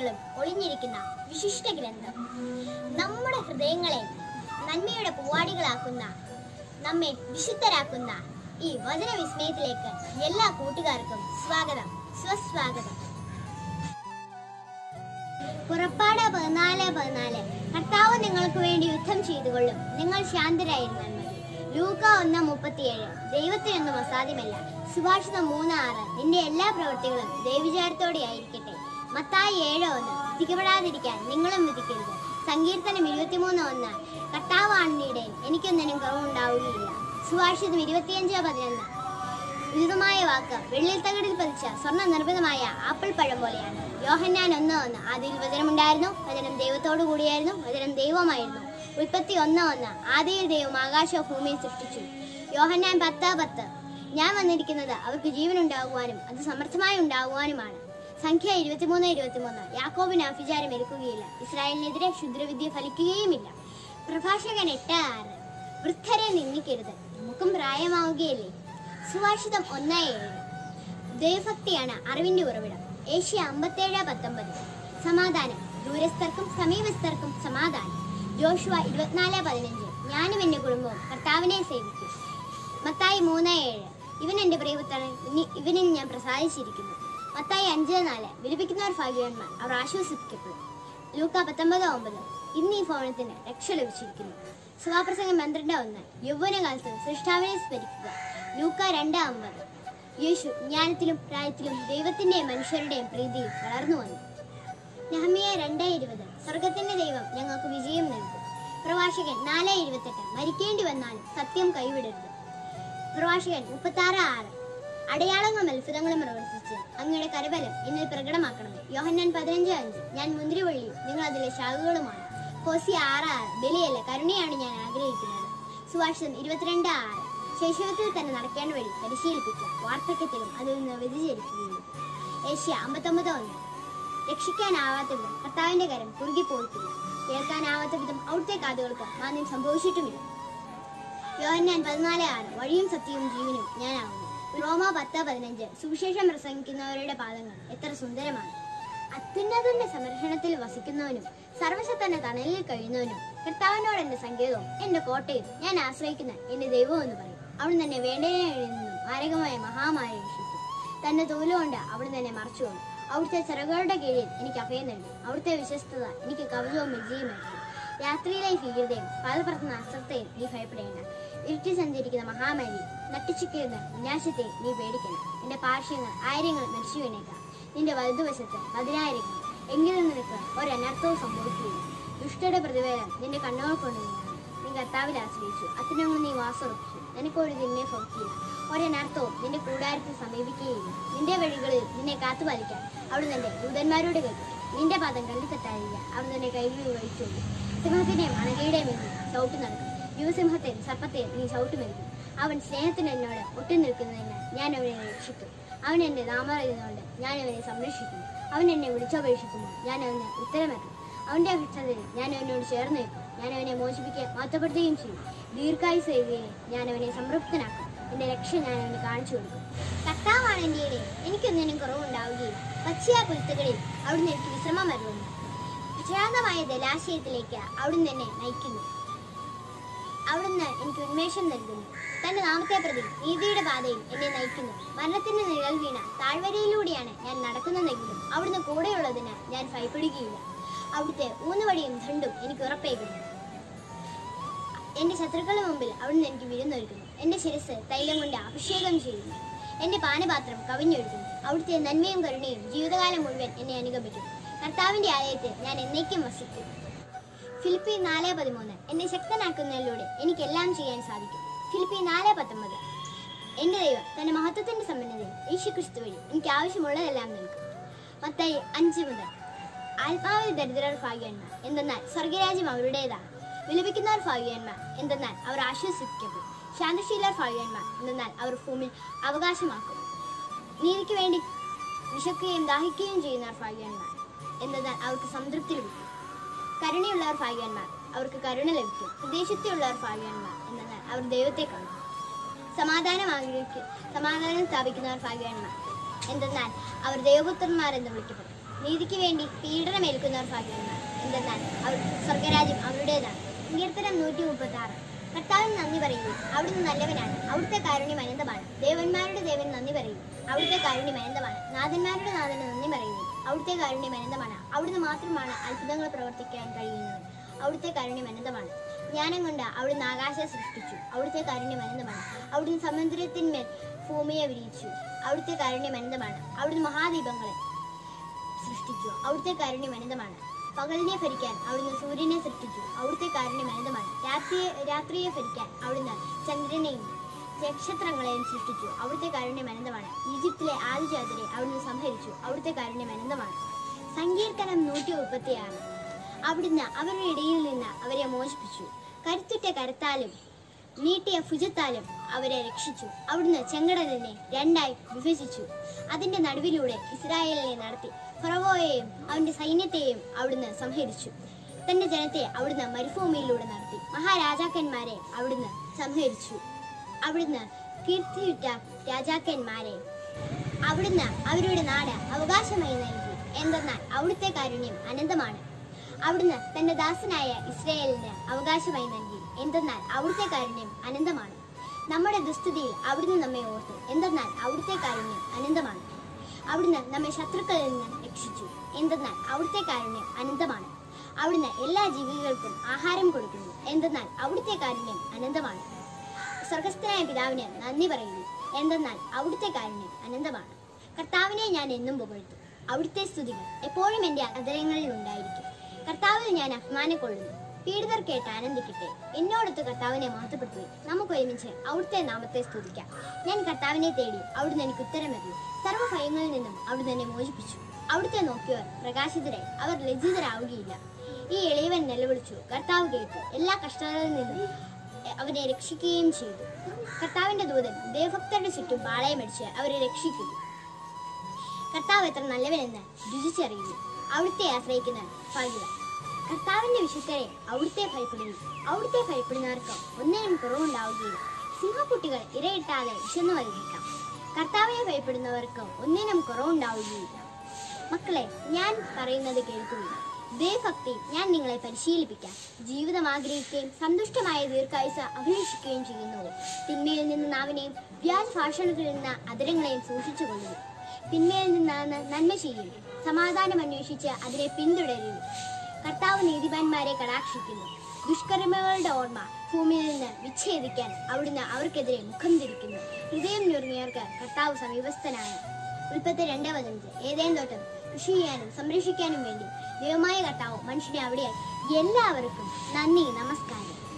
വചനങ്ങളും ഒളിഞ്ഞിരിക്കുന്ന വിശിഷ്ട ഗ്രന്ഥം നമ്മുടെ ഹൃദയങ്ങളെ നന്മയുടെ പൂവാടികളാക്കുന്ന നമ്മെ വിശുദ്ധരാക്കുന്ന ഈ വചന വിസ്മയത്തിലേക്ക് എല്ലാ കൂട്ടുകാർക്കും സ്വാഗതം സ്വസ്വാഗതം പുറപ്പാട് പതിനാല് പതിനാല് കർത്താവ് നിങ്ങൾക്ക് വേണ്ടി യുദ്ധം ചെയ്തുകൊള്ളും നിങ്ങൾ ശാന്തരായിരുന്നാൽ മതി ലൂക്ക ഒന്ന് മുപ്പത്തിയേഴ് ദൈവത്തിനൊന്നും അസാധ്യമല്ല സുഭാഷിതം മൂന്ന് ആറ് നിന്റെ എല്ലാ പ്രവൃത്തികളും ദൈവവിചാരത്തോടെ ആയിരിക്കട്ടെ മത്തായി ഏഴ് ഒന്ന് വിധിക്കപ്പെടാതിരിക്കാൻ നിങ്ങളും വിധിക്കരുത് സങ്കീർത്തനം ഇരുപത്തിമൂന്ന് ഒന്ന് കർത്താവാണിയുടെ എനിക്കൊന്നിനും കുറവുണ്ടാവുകയില്ല സുഭാഷിതം ഇരുപത്തിയഞ്ച് പതിനൊന്ന് ഉചിതമായ വാക്ക് വെള്ളിൽ തകടിൽ പതിച്ച സ്വർണ്ണ നിർമ്മിതമായ ആപ്പിൾ പഴം പോലെയാണ് യോഹന്നാൻ ഒന്ന് ഒന്ന് ആദിയിൽ വചനമുണ്ടായിരുന്നു വചനം ദൈവത്തോടു കൂടിയായിരുന്നു വചനം ദൈവമായിരുന്നു ഉൽപ്പത്തി ഒന്ന് ഒന്ന് ആദിയിൽ ദൈവം ആകാശവും ഭൂമിയും സൃഷ്ടിച്ചു യോഹന്നാൻ പത്ത് പത്ത് ഞാൻ വന്നിരിക്കുന്നത് അവർക്ക് ജീവൻ ഉണ്ടാകുവാനും അത് സമർത്ഥമായി ഉണ്ടാകുവാനുമാണ് സംഖ്യ ഇരുപത്തിമൂന്ന് ഇരുപത്തിമൂന്ന് യാക്കോബിന് അഭിചാരം എടുക്കുകയില്ല ഇസ്രായേലിനെതിരെ ക്ഷുദ്രവിദ്യ ഫലിക്കുകയുമില്ല പ്രഭാഷകൻ എട്ട് ആറ് വൃദ്ധരെ നിന്ദിക്കരുത് നമുക്കും പ്രായമാവുകയല്ലേ സുഭാഷിതം ഒന്ന് ഏഴ് ദൈവഭക്തിയാണ് അറിവിന്റെ ഉറവിടം ഏഷ്യ അമ്പത്തേഴ് പത്തൊമ്പത് സമാധാനം ദൂരസ്ഥർക്കും സമീപസ്ഥർക്കും സമാധാനം ജോഷുവ ഇരുപത്തിനാല് പതിനഞ്ച് ഞാനും എന്റെ കുടുംബവും കർത്താവിനെ സേവിക്കും മത്തായി മൂന്ന് ഏഴ് ഇവൻ എന്റെ പ്രിയപുത്രൻ ഇനി- ഇവനിൽ ഞാൻ പ്രസാദിച്ചിരിക്കുന്നു മത്തായി അഞ്ച് നാല് വിലപിക്കുന്നവർ ഭാഗ്യവാന്മാർ അവർ ആശ്വസിപ്പിക്കപ്പെടും ലൂക്ക പത്തൊമ്പത് ഒമ്പത് ഇന്ന് ഈ ഭവനത്തിന് രക്ഷ ലഭിച്ചിരിക്കുന്നു സഭാപ്രസംഗം പന്ത്രണ്ട് ഒന്ന് യൗവനകാലത്ത് സൃഷ്ടാവിനെ സ്മരിക്കുക ലൂക്ക രണ്ട് അമ്പത് യേശു ജ്ഞാനത്തിലും പ്രായത്തിലും ദൈവത്തിന്റെയും മനുഷ്യരുടെയും പ്രീതിയിൽ വളർന്നു വന്നു നെഹമ്യ രണ്ട് ഇരുപത് സ്വർഗത്തിന്റെ ദൈവം ഞങ്ങൾക്ക് വിജയം നൽകും പ്രവാചകൻ നാല് ഇരുപത്തെട്ട് മരിക്കേണ്ടി വന്നാലും സത്യം കൈവിടരുത് പ്രവാചകൻ മുപ്പത്തി ആറ് ആറ് അടയാളങ്ങളും അത്ഭുതങ്ങളും പ്രവർത്തിച്ച് അങ്ങയുടെ കരബലം എന്നിൽ പ്രകടമാക്കണമേ യോഹന്നാൻ പതിനഞ്ച് അഞ്ച് ഞാൻ മുന്തിരിവള്ളിയും നിങ്ങൾ അതിലെ ശാഖകളുമാണ് ഹോസി ആറ് ആറ് ബലിയല്ല കരുണയാണ് ഞാൻ ആഗ്രഹിക്കുന്നത് സുഭാഷിതം ഇരുപത്തിരണ്ട് ആറ് ശൈശവത്തിൽ തന്നെ നടക്കേണ്ട വഴി പരിശീലിപ്പിക്കുക വാർദ്ധക്യത്തിലും അതിൽ നിന്ന് വ്യതിചരിക്കുകയും ഏഷ്യ അമ്പത്തൊമ്പത് ഒന്ന് രക്ഷിക്കാനാവാത്ത വിധം കർത്താവിന്റെ കരം കുറുകി പോയിട്ടില്ല കേൾക്കാനാവാത്ത വിധം അവിടുത്തെ കാതുകൾക്ക് മാന്യം സംഭവിച്ചിട്ടുമില്ല യോഹന്നാൻ പതിനാല് ആറ് വഴിയും സത്യവും ജീവനും ഞാനാവുന്നു റോമ പത്ത് പതിനഞ്ച് സുവിശേഷം പ്രസംഗിക്കുന്നവരുടെ പാദങ്ങൾ എത്ര സുന്ദരമാണ് അത്യുന്നതന്റെ സംരക്ഷണത്തിൽ വസിക്കുന്നവനും സർവശത്തന്റെ തണലിൽ കഴിയുന്നവനും കർത്താവിനോട് എന്റെ സങ്കേതവും എന്റെ കോട്ടയും ഞാൻ ആശ്രയിക്കുന്ന എന്റെ ദൈവവും എന്ന് പറയും അവിടുന്ന് എന്നെ വേണ്ടതിനിൽ നിന്നും മാരകമായ മഹാമാരി രക്ഷിക്കും തന്റെ തോലുകൊണ്ട് അവിടുന്ന് എന്നെ മറച്ചുകൊണ്ടു അവിടുത്തെ ചിറകുകളുടെ കീഴിൽ എനിക്ക് അഭയം നൽകി അവിടുത്തെ വിശ്വസ്തത എനിക്ക് കവചവും വിജയമായിരുന്നു രാത്രിയിലെ ഭീകരതയും പകൽപ്പുറത്തുന്ന അസ്ത്രത്തെയും നീ ഭയപ്പെടേണ്ട ഇരുട്ടി സഞ്ചരിക്കുന്ന മഹാമാരി നട്ടിച്ചിക്കുന്ന വിനാശത്തെ നീ പേടിക്കണം നിന്റെ പാർശ്വങ്ങൾ ആയിരങ്ങൾ മരിച്ചു വീണേക്കാം നിന്റെ വലതുവശത്ത് പതിനായിരങ്ങൾ എങ്കിലും നിനക്ക് ഒരനർത്ഥവും സംഭവിക്കുകയില്ല ദുഷ്ടയുടെ പ്രതിവേദം നിന്റെ കണ്ണുകൾ കൊണ്ട് നീങ്ങണം നീ കർത്താവിൽ ആശ്രയിച്ചു അത്തിനങ്ങൾ നീ വാസുറപ്പിച്ചു നിനക്കൊരു തിന്മയെ ഭവിക്കില്ല ഒരനർത്ഥവും നിന്റെ കൂടാരത്തിൽ സമീപിക്കുകയില്ല നിന്റെ വഴികളിൽ നിന്നെ കാത്തുപാലിക്കാൻ അവിടുന്ന് എന്റെ ദൂതന്മാരോട് കേട്ടു നിന്റെ പാദം കല്ലിത്തട്ടായില്ല അവിടുന്ന് എന്റെ കൈകളിൽ വഹിച്ചുള്ളൂ സിംഹത്തിന്റെയും അണകയുടെയും മേൽ ചവിട്ടി നടക്കും യുവസിംഹത്തെയും സർപ്പത്തെയും നീ ചവിട്ടുമെടുക്കും അവൻ സ്നേഹത്തിന് എന്നോട് ഒട്ടി നിൽക്കുന്നതിന് ഞാൻ അവനെ രക്ഷിക്കും അവൻ എന്റെ നാമറിയുന്നതുകൊണ്ട് ഞാൻ അവനെ സംരക്ഷിക്കും അവൻ എന്നെ വിളിച്ചപേക്ഷിക്കുമ്പോൾ ഞാൻ അവന് ഉത്തരമേക്കും അവന്റെ അഭിഷ്ടത്തിൽ ഞാൻ അവനോട് ചേർന്ന് നിൽക്കും ഞാൻ അവനെ മോചിപ്പിക്കുകയും മാറ്റപ്പെടുത്തുകയും ചെയ്യും ദീർഘായുസ് ചെയ്യുകയും ഞാൻ അവനെ സംതൃപ്തനാക്കും എന്റെ രക്ഷ ഞാൻ അവന് കാണിച്ചു കൊടുക്കും കർത്താവാണ് എന്റെ ഇടയിൽ എനിക്കൊന്നിനും കുറവുണ്ടാവുകയില്ല പച്ചയാ പുൽത്തുകളിൽ അവിടുന്ന് എനിക്ക് വിശ്രമം വരുന്നു വിശാന്തമായ ജലാശയത്തിലേക്ക് അവിടുന്ന് എന്നെ നയിക്കുന്നു അവിടുന്ന് എനിക്ക് ഉന്മേഷം നൽകുന്നു തന്റെ നാമത്തെ പ്രതി നീതിയുടെ പാതയിൽ എന്നെ നയിക്കുന്നു മരണത്തിന്റെ നിഴൽ വീണ താഴ്വരയിലൂടെയാണ് ഞാൻ നടക്കുന്നതെങ്കിലും അവിടുന്ന് കൂടെയുള്ളതിന് ഞാൻ ഭയപ്പെടുകയില്ല അവിടുത്തെ ഊന്നുവടിയും ദണ്ടും എനിക്ക് ഉറപ്പേകുന്നു എന്റെ ശത്രുക്കളുടെ മുമ്പിൽ അവിടുന്ന് എനിക്ക് വിരുന്നൊരുക്കുന്നു എന്റെ ശിരസ് തൈലം കൊണ്ട് അഭിഷേകം ചെയ്യുന്നു എന്റെ പാനപാത്രം കവിഞ്ഞൊഴുകുന്നു അവിടുത്തെ നന്മയും കരുണയും ജീവിതകാലം മുഴുവൻ എന്നെ അനുഗമിക്കും കർത്താവിന്റെ ആലയത്തിൽ ഞാൻ എന്നേക്കും വസിക്കും ഫിലിപ്പി നാല് പതിമൂന്ന് എന്നെ ശക്തനാക്കുന്നതിലൂടെ എനിക്കെല്ലാം ചെയ്യാൻ സാധിക്കും ഫിലിപ്പി നാല് പത്തൊമ്പത് എന്റെ ദൈവം തന്റെ മഹത്വത്തിന്റെ സമ്പന്നതയിൽ യേശു ക്രിസ്തു വഴി എനിക്ക് ആവശ്യമുള്ളതെല്ലാം നൽകും മത്തായി അഞ്ച് മുതൽ ആത്മാവിൽ ദരിദ്രർ ഭാഗ്യന്മാർ എന്തെന്നാൽ സ്വർഗരാജ്യം അവരുടേതാണ് വിലപിക്കുന്നവർ ഭാഗ്യന്മാർ എന്തെന്നാൽ അവർ ആശ്വസിക്കപ്പെടും ശാന്തശീലർ ഭാഗ്യന്മാർ എന്തെന്നാൽ അവർ ഭൂമിയിൽ അവകാശമാക്കും നീതിക്ക് വേണ്ടി വിശക്കുകയും ദാഹിക്കുകയും ചെയ്യുന്നവർ ഭാഗ്യന്മാർ എന്തെന്നാൽ അവർക്ക് സംതൃപ്തി ലഭിക്കും കരുണയുള്ളവർ ഭാഗ്യവാന്മാർ അവർക്ക് കരുണ ലഭിക്കും പ്രദേശത്തുള്ളവർ ഭാഗ്യവാന്മാർ എന്നാൽ അവർ ദൈവത്തെ കാണും സമാധാനം ആഗ്രഹിക്കും സമാധാനം സ്ഥാപിക്കുന്നവർ ഭാഗ്യവാന്മാർ എന്തെന്നാൽ അവർ ദൈവപുത്രന്മാർ എന്ന് വിളിക്കപ്പെടും നീതിക്ക് വേണ്ടി പീഡനമേൽക്കുന്നവർ ഭാഗ്യവാന്മാർ എന്തെന്നാൽ അവർ സ്വർഗരാജ്യം അവരുടേതാണ് സങ്കീർത്തനം നൂറ്റി മുപ്പത്തി ആറ് കർത്താവിന് നന്ദി പറയുകയും അവിടുന്ന് നല്ലവനാണ് അവിടുത്തെ കാരുണ്യം അനന്തമാണ് ദേവന്മാരുടെ ദേവൻ നന്ദി പറയും അവിടുത്തെ കാരുണ്യം അനന്തമാണ് നാഥന്മാരുടെ നാഥന് നന്ദി പറയുകയും അവിടുത്തെ കാരുണ്യം അനന്തമാണ് അവിടുന്ന് മാത്രമാണ് അത്ഭുതങ്ങൾ പ്രവർത്തിക്കാൻ കഴിയുന്നത് അവിടുത്തെ കാരുണ്യം അനന്തമാണ് ജ്ഞാനം കൊണ്ട് അവിടുന്ന് ആകാശം സൃഷ്ടിച്ചു അവിടുത്തെ കാരുണ്യം അനന്തമാണ് അവിടുന്ന് സമുദ്രത്തിന്മേൽ ഭൂമിയെ വിരിയിച്ചു അവിടുത്തെ കാരുണ്യം അനന്തമാണ് അവിടുന്ന് മഹാദീപങ്ങളെ സൃഷ്ടിച്ചു അവിടുത്തെ കാരുണ്യം അനന്തമാണ് പകലിനെ ഭരിക്കാൻ അവിടുന്ന് സൂര്യനെ സൃഷ്ടിച്ചു അവിടുത്തെ കാരുണ്യം അനന്തമാണ് രാത്രിയെ രാത്രിയെ ഭരിക്കാൻ അവിടുന്ന് ചന്ദ്രനെയും നക്ഷത്രങ്ങളെയും സൃഷ്ടിച്ചു അവിടുത്തെ കാരുണ്യം അനന്തമാണ് ഈജിപ്തിലെ ആദിജാതരെ അവിടുന്ന് സംഹരിച്ചു അവിടുത്തെ കാരുണ്യം അനന്തമാണ് സങ്കീർത്തനം നൂറ്റി മുപ്പത്തിയാറ് അവിടുന്ന് അവരുടെ ഇടയിൽ നിന്ന് അവരെ മോചിപ്പിച്ചു കരുത്തുറ്റ കരത്താലും നീട്ടിയ ഭുജത്താലും അവരെ രക്ഷിച്ചു അവിടുന്ന് ചെങ്കടലിനെ രണ്ടായി വിഭജിച്ചു അതിന്റെ നടുവിലൂടെ ഇസ്രായേലിനെ നടത്തി ഫറവോയെയും അവന്റെ സൈന്യത്തെയും അവിടുന്ന് സംഹരിച്ചു തന്റെ ജനത്തെ അവിടുന്ന് മരുഭൂമിയിലൂടെ നടത്തി മഹാരാജാക്കന്മാരെ അവിടുന്ന് സംഹരിച്ചു അവിടുന്ന് കീർത്തിയുറ്റ രാജാക്കന്മാരെ അവിടുന്ന് അവരുടെ നാട് അവകാശമായി നൽകി എന്തെന്നാൽ അവിടുത്തെ കാരുണ്യം അനന്തമാണ് അവിടുന്ന് തന്റെ ദാസനായ ഇസ്രായേലിന് അവകാശമായി നൽകി എന്തെന്നാൽ അവിടുത്തെ കാരുണ്യം അനന്തമാണ് നമ്മുടെ ദുസ്ഥിതിയിൽ അവിടുന്ന് നമ്മെ ഓർത്തു എന്തെന്നാൽ അവിടുത്തെ കാരുണ്യം അനന്തമാണ് അവിടുന്ന് നമ്മെ ശത്രുക്കളിൽ നിന്ന് രക്ഷിച്ചു എന്തെന്നാൽ അവിടുത്തെ കാരുണ്യം അനന്തമാണ് അവിടുന്ന് എല്ലാ ജീവികൾക്കും ആഹാരം കൊടുക്കുന്നു എന്തെന്നാൽ അവിടുത്തെ കാരുണ്യം അനന്തമാണ് സ്വർഗസ്ഥനായ പിതാവിന് നന്ദി പറയുന്നു എന്തെന്നാൽ അവിടുത്തെ കാരുണ്യം അനന്തമാണ് കർത്താവിനെ ഞാൻ എന്നും പുകഴ്ത്തും അവിടുത്തെ സ്തുതികൾ എപ്പോഴും എൻ്റെ അതരങ്ങളിൽ ഉണ്ടായിരിക്കും കർത്താവിൽ ഞാൻ അഭിമാനം കൊള്ളുന്നു പീഡിതർ കേട്ട് ആനന്ദിക്കട്ടെ എന്നോടൊത്ത് കർത്താവിനെ മഹത്വപ്പെടുത്തുക നമുക്ക് ഒരുമിച്ച് അവിടുത്തെ നാമത്തെ സ്തുതിക്കാം ഞാൻ കർത്താവിനെ തേടി അവിടുന്ന് എനിക്ക് ഉത്തരമരുന്നു സർവ്വ ഭയങ്ങളിൽ നിന്നും അവിടുന്ന് എന്നെ മോചിപ്പിച്ചു അവിടുത്തെ നോക്കിയവർ പ്രകാശിതരായി അവർ ലജ്ജിതരാവുകയില്ല ഈ എളിയവൻ നിലവിളിച്ചു കർത്താവ് കേട്ടു എല്ലാ കഷ്ടതകളിൽ നിന്നും അവനെ രക്ഷിക്കുകയും ചെയ്തു കർത്താവിന്റെ ദൂതൻ ദേവഭക്തരുടെ ചുറ്റും പാളയമടിച്ച് അവരെ രക്ഷിക്കുന്നു കർത്താവ് എത്ര നല്ലവനെന്ന് രുചിച്ചറിയുന്നു അവിടുത്തെ ആശ്രയിക്കുന്ന ഭാഗ്യവൻ കർത്താവിന്റെ വിശുദ്ധരെ അവിടുത്തെ ഭയപ്പെടുന്നു അവിടുത്തെ ഭയപ്പെടുന്നവർക്ക് ഒന്നിനും കുറവുണ്ടാവുകയില്ല സിംഹക്കുട്ടികൾ ഇരയിട്ടാതെ വിശന്നു വലുതേക്കാം കർത്താവിനെ ഭയപ്പെടുന്നവർക്ക് ഒന്നിനും കുറവുണ്ടാവുകയില്ല മക്കളെ ഞാൻ പറയുന്നത് കേൾക്കുകയും ദേവഭക്തി ഞാൻ നിങ്ങളെ പരിശീലിപ്പിക്കാം ജീവിതം ആഗ്രഹിക്കുകയും സന്തുഷ്ടമായ ദീർഘായുസ അഭിലഷിക്കുകയും ചെയ്യുന്നു തിന്മയിൽ നിന്ന് നാവിനെയും വ്യാജ ഭാഷണത്തിൽ നിന്ന് അതരങ്ങളെയും സൂക്ഷിച്ചു കൊള്ളുന്നു തിന്മയിൽ നിന്നാണ് നന്മ ചെയ്യും സമാധാനം അന്വേഷിച്ച് അതിനെ പിന്തുടരുന്നു കർത്താവ് നീതിമാന്മാരെ കടാക്ഷിക്കുന്നു ദുഷ്കർമ്മങ്ങളുടെ ഓർമ്മ ഭൂമിയിൽ നിന്ന് വിച്ഛേദിക്കാൻ അവിടുന്ന് അവർക്കെതിരെ മുഖം തിരിക്കുന്നു ഹൃദയം ഞൊറിഞ്ഞവർക്ക് കർത്താവ് സമീപസ്ഥനാണ് ഉൽപ്പത്തി രണ്ട് പതിനഞ്ച് ഏതേം തോട്ടം കൃഷി ചെയ്യാനും സംരക്ഷിക്കാനും വേണ്ടി ദൈവമായ കർത്താവ് മനുഷ്യനെ അവിടെ എല്ലാവർക്കും നന്ദി നമസ്കാരം